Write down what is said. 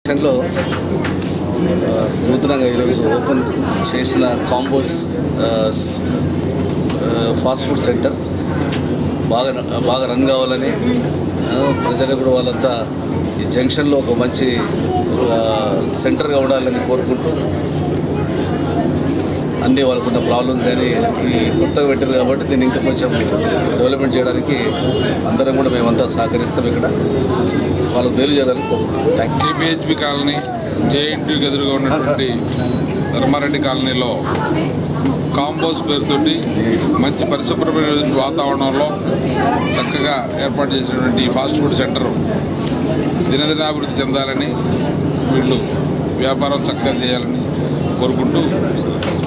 లో ఆ, నూతనంగా ఈరోజు ఓపెన్ చేసిన కాంబోస్ ఆ, స్- ఆ, ఫాస్ట్ ఫుడ్ సెంటర్ బాగా బాగా రన్ కావాలని ఆ, ప్రజలు కూడా వాళ్ళంతా ఈ జంక్షన్లో ఒక మంచి ఆ, సెంటర్గా ఉండాలని కోరుకుంటూ అన్నీ వాళ్ళకున్న ప్రాబ్లమ్స్ కానీ ఈ కొత్తగా పెట్టారు కాబట్టి దీన్ని ఇంకా కొంచెం డెవలప్మెంట్ చేయడానికి అందరం కూడా మేమంతా సహకరిస్తాం ఇక్కడ వాళ్ళకు మేలు చేయాలని కోరుకుంటున్నాం థ్యాంక్ యూ కేపీహెచ్బి కాలనీ జేఎన్టీకి ఎదురుగా ఉన్నటువంటి ధర్మారెడ్డి కాలనీలో కాంబోస్ పేరుతోటి మంచి పరిశుభ్రమైన వాతావరణంలో చక్కగా ఏర్పాటు చేసినటువంటి ఈ ఫాస్ట్ ఫుడ్ సెంటర్ దినదినాభివృద్ధి చెందాలని వీళ్ళు వ్యాపారం చక్కగా చేయాలని కోరుకుంటూ